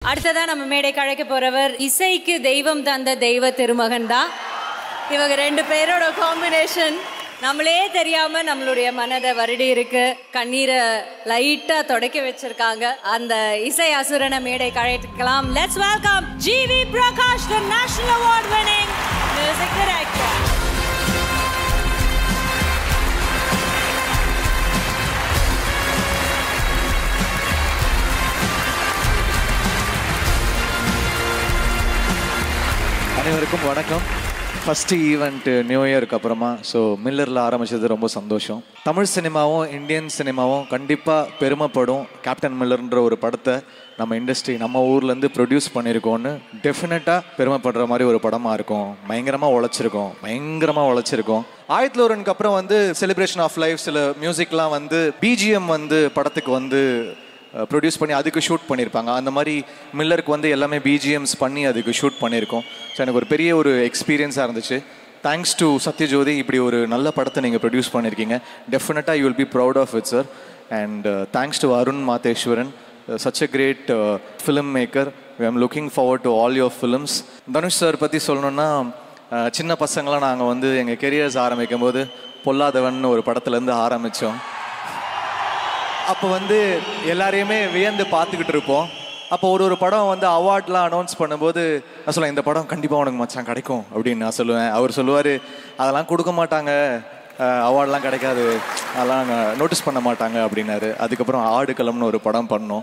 அடுத்ததா நம்ம மேடைக்கு அழைக்க போறவர் இசைக்கு தெய்வம் தந்த தெய்வ திருமகன் தான் இவங்க ரெண்டு பேரோட காம்பினேஷன் நம்மளே தெரியாம நம்மளுடைய மனதை வருடி இருக்கு கண்ணீரை லைட்டா தொடக்க வச்சிருக்காங்க அந்த இசை அசுரனை மேடைக்கு அழைக்கலாம் let's welcome GV Prakash the national award winning music director அனைவருக்கும் வணக்கம் ஃபஸ்ட்டு ஈவெண்ட் நியூ இயருக்கு அப்புறமா ஸோ மில்லரில் ஆரம்பிச்சது ரொம்ப சந்தோஷம் தமிழ் சினிமாவும் இந்தியன் சினிமாவும் கண்டிப்பாக பெருமைப்படும் கேப்டன் மில்லர்ன்ற ஒரு படத்தை நம்ம இண்டஸ்ட்ரி நம்ம ஊர்லேருந்து ப்ரொடியூஸ் பண்ணியிருக்கோன்னு டெஃபினட்டாக பெருமைப்படுற மாதிரி ஒரு படமாக இருக்கும் பயங்கரமாக உழைச்சிருக்கோம் பயங்கரமாக உழைச்சிருக்கோம் ஆயிரத்தி ஒருவனுக்கு அப்புறம் வந்து செலிப்ரேஷன் ஆஃப் லைஃப் சில மியூசிக்லாம் வந்து பிஜிஎம் வந்து படத்துக்கு வந்து ப்ரொடியூஸ் பண்ணி அதுக்கு ஷூட் பண்ணியிருப்பாங்க அந்த மாதிரி மில்லருக்கு வந்து எல்லாமே பிஜிஎம்ஸ் பண்ணி அதுக்கு ஷூட் பண்ணியிருக்கோம் ஸோ எனக்கு ஒரு பெரிய ஒரு எக்ஸ்பீரியன்ஸாக இருந்துச்சு தேங்க்ஸ் டு சத்யஜோதி இப்படி ஒரு நல்ல படத்தை நீங்கள் ப்ரொடியூஸ் பண்ணியிருக்கீங்க டெஃபினட்டாக you will be proud of it sir and thanks to Arun Matheswaran such a great film maker I am looking forward to all your films Dhanush sir பற்றி சொல்லணுன்னா அஹ், சின்ன பசங்களாம் நாங்கள் வந்து எங்கள் கெரியர்ஸ் ஆரம்பிக்கும் போது பொல்லாதவன் ஒரு படத்துலேருந்து ஆரம்பித்தோம் அப்போ வந்து எல்லாரையுமே வியந்து பார்த்துக்கிட்டு இருப்போம் அப்போ ஒரு ஒரு படம் வந்து அவார்ட்லாம் அனௌன்ஸ் பண்ணும்போது நான் சொல்லுவேன் இந்த படம் கண்டிப்பாக உனக்கு மச்சான் கிடைக்கும் அப்படின்னு நான் சொல்லுவேன் அவர் சொல்லுவார் அதெல்லாம் கொடுக்க மாட்டாங்க அவார்ட்லாம் கிடைக்காது அதெல்லாம் நோட்டீஸ் பண்ண மாட்டாங்க அப்படின்னாரு அதுக்கப்புறம் ஆடுகளம்னு ஒரு படம் பண்ணோம்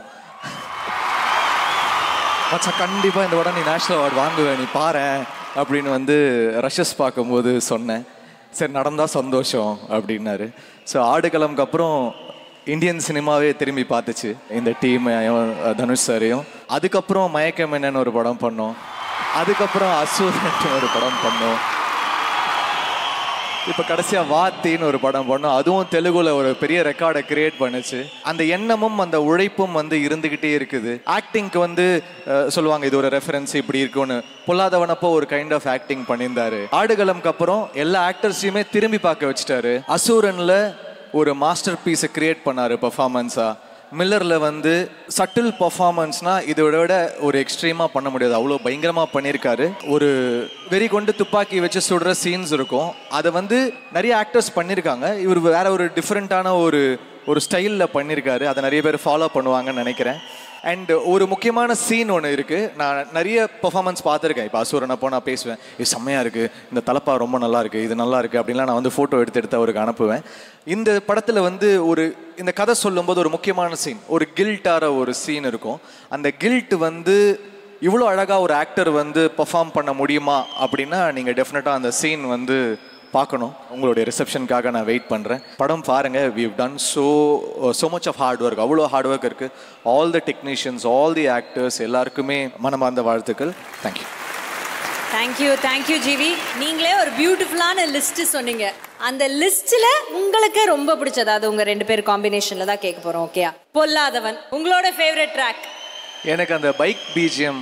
மச்சான் கண்டிப்பாக இந்த படம் நீ நேஷனல் அவார்டு வாங்குவ நீ பாரேன் அப்படின்னு வந்து ரஷஸ் பார்க்கும்போது சொன்னேன் சரி நடந்தால் சந்தோஷம் அப்படின்னாரு ஸோ ஆடுகளம்க்கு அப்புறம் இந்தியன் சினிமாவே திரும்பி பார்த்துச்சு இந்த டீமையும் தனுஷ் சாரையும் அதுக்கப்புறம் மயக்கம் என்னன்னு ஒரு படம் பண்ணோம் அதுக்கப்புறம் அசூரன் ஒரு படம் பண்ணோம் இப்போ கடைசியாக வாத்தின்னு ஒரு படம் பண்ணோம் அதுவும் தெலுங்குல ஒரு பெரிய ரெக்கார்டை கிரியேட் பண்ணுச்சு அந்த எண்ணமும் அந்த உழைப்பும் வந்து இருந்துகிட்டே இருக்குது ஆக்டிங்க்கு வந்து அஹ், சொல்லுவாங்க இது ஒரு ரெஃபரன்ஸ் இப்படி இருக்கும்னு பொல்லாதவனப்போ ஒரு கைண்ட் ஆஃப் ஆக்டிங் பண்ணியிருந்தாரு ஆடுகளம்க்கு அப்புறம் எல்லா ஆக்டர்ஸையுமே திரும்பி பார்க்க வச்சுட்டாரு அசூரன்ல ஒரு மாஸ்டர் பீஸை கிரியேட் பண்ணாரு பர்ஃபார்மன்ஸா மில்லரில் வந்து சட்டில் பர்ஃபார்மன்ஸ்னா இதோட விட ஒரு எக்ஸ்ட்ரீமாக பண்ண முடியாது அவ்வளோ பயங்கரமாக பண்ணியிருக்காரு ஒரு வெறி கொண்டு துப்பாக்கி வச்சு சுடுற சீன்ஸ் இருக்கும் அதை வந்து நிறைய ஆக்டர்ஸ் பண்ணியிருக்காங்க இவர் வேற ஒரு டிஃப்ரெண்ட்டான ஒரு ஒரு ஸ்டைலில் பண்ணியிருக்காரு அதை நிறைய பேர் ஃபாலோ பண்ணுவாங்கன்னு நினைக்கிறேன் அண்ட் ஒரு முக்கியமான சீன் ஒன்று இருக்குது நான் நிறைய பெர்ஃபார்மன்ஸ் பார்த்துருக்கேன் இப்போ அசூரன் அப்போ நான் பேசுவேன் இது செம்மையாக இருக்குது இந்த தலப்பா ரொம்ப நல்லா இருக்குது இது நல்லா இருக்குது அப்படின்லாம் நான் வந்து ஃபோட்டோ எடுத்து எடுத்து அவருக்கு அனுப்புவேன் இந்த படத்தில் வந்து ஒரு இந்த கதை சொல்லும்போது ஒரு முக்கியமான சீன் ஒரு கில்ட்டார ஒரு சீன் இருக்கும் அந்த கில்ட் வந்து இவ்வளோ அழகாக ஒரு ஆக்டர் வந்து பெர்ஃபார்ம் பண்ண முடியுமா அப்படின்னா நீங்கள் டெஃபினட்டாக அந்த சீன் வந்து பார்க்கணும் உங்களுடைய ரிசப்ஷனுக்காக நான் வெயிட் பண்ணுறேன் படம் பாருங்க we've done so so much of hard work அவ்வளோ ஹார்ட் ஒர்க் இருக்குது all the technicians all the actors எல்லாருக்குமே மனமார்ந்த வாழ்த்துக்கள் தேங்க்யூ தேங்க்யூ தேங்க்யூ ஜிவி நீங்களே ஒரு பியூட்டிஃபுல்லான லிஸ்ட் சொன்னீங்க அந்த லிஸ்ட்ல உங்களுக்கு ரொம்ப பிடிச்சது அது உங்க ரெண்டு பேர் காம்பினேஷன்ல தான் கேட்க போறோம் ஓகேயா பொல்லாதவன் உங்களோட ஃபேவரட் ட்ராக் எனக்கு அந்த பைக் பிஜிஎம்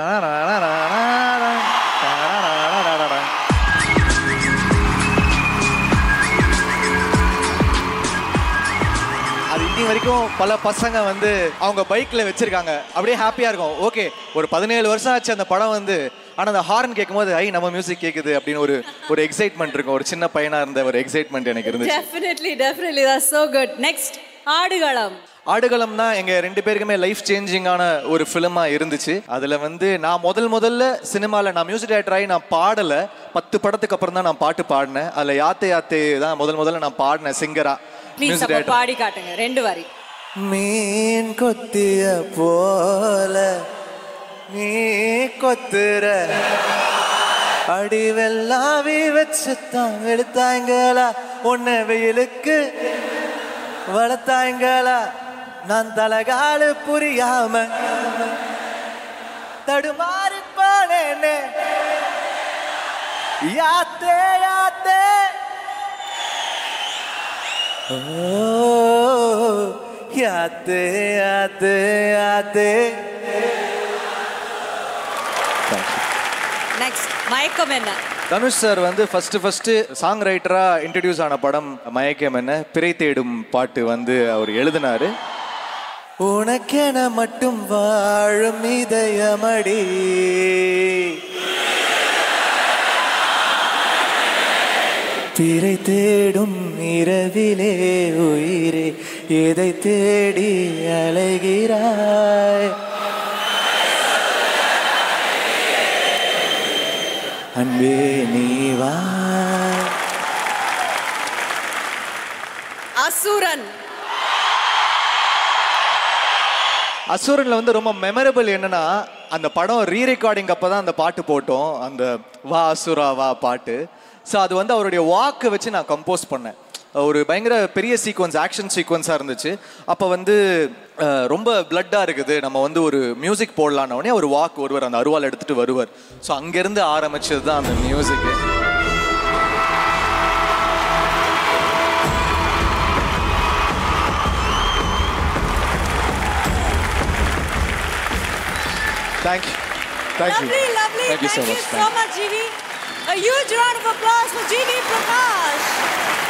அது இன்னி வரைக்கும் பல பசங்க வந்து அவங்க பைக்ல வச்சிருக்காங்க அப்படியே ஹாப்பியா இருக்கும் ஓகே ஒரு பதினேழு வருஷம் ஆச்சு அந்த படம் வந்து ஆனா அந்த ஹார்ன் கேட்கும்போது ஐ நம்ம மியூசிக் கேக்குது அப்படின்னு ஒரு ஒரு எக்ஸைட்மெண்ட் இருக்கும் ஒரு சின்ன பையனா இருந்த ஒரு எக்ஸைட்மெண்ட் எனக்கு இருந்துச்சு டெஃபினெட்லி டெஃபினெட்லி தான் so good next Aadukalam Aadukalam தான் எங்க ரெண்டு பேருக்குமே லைஃப் சேஞ்சிங்கான ஒரு ஃபிலிமா இருந்துச்சு அதுல வந்து நான் முதல் முதல்ல சினிமால நான் மியூசிக் டைரக்டர் ஆகி நான் பாடல பத்து படத்துக்கு அப்புறம் தான் நான் பாட்டு பாடினேன் அதுல யாத்தே யாத்தே தான் முதல் முதல்ல நான் பாடினேன் சிங்கரா ப்ளீஸ் மியூசிக் அப்ப டைரக்டர் பாடி காட்டுங்க ரெண்டு வரி மீன் கொத்திய போல நீ கொத்துற அடி வெள்ளாவி வச்சுத்தான் வெளுத்தாங்களா உன்னை வெயிலுக்கு வளர்த்தாங்களா நான் தலகாலு புரியாம தடுமாறி போனேனே யாத்தே யாத்தே ஓ யாத்தே யாத்தே யாத்தே நெக்ஸ்ட் மயக்கம் என்ன தனுஷ் சார் வந்து ஃபர்ஸ்ட் ஃபர்ஸ்ட் சாங் ரைட்டரா இன்ட்ரடியூஸ் ஆன படம் மயக்கம் என்ன பிறை தேடும் பாட்டு வந்து அவர் எழுதினாரு உனக்கென மட்டும் வாழும் இதயமடி பிறை தேடும் இரவிலே உயிரே எதை தேடி அலைகிறாய் அன்பே நீ வா அசுரன் அசுரன்ல வந்து ரொம்ப மெமரபிள் என்னன்னா அந்த படம் ரீ ரெக்கார்டிங் அப்போ தான் அந்த பாட்டு போட்டோம் அந்த வா அசுரா வா பாட்டு ஸோ அது வந்து அவருடைய வாக்கை வச்சு நான் கம்போஸ் பண்ணேன் ஒரு பயங்கர பெரிய சீக்வன்ஸ் ஆக்ஷன் சீக்வன்ஸாக இருந்துச்சு அப்போ வந்து அஹ், ரொம்ப பிளட்டாக இருக்குது நம்ம வந்து ஒரு மியூசிக் போடலான்ன உடனே ஒரு வாக் ஒருவர் அந்த அருவாள் எடுத்துட்டு வருவார் ஸோ அங்கேருந்து ஆரம்பிச்சது தான் அந்த music thank you thank you Lovely, lovely. Thank you so much. so much, GV. A huge round of applause for GV Prakash.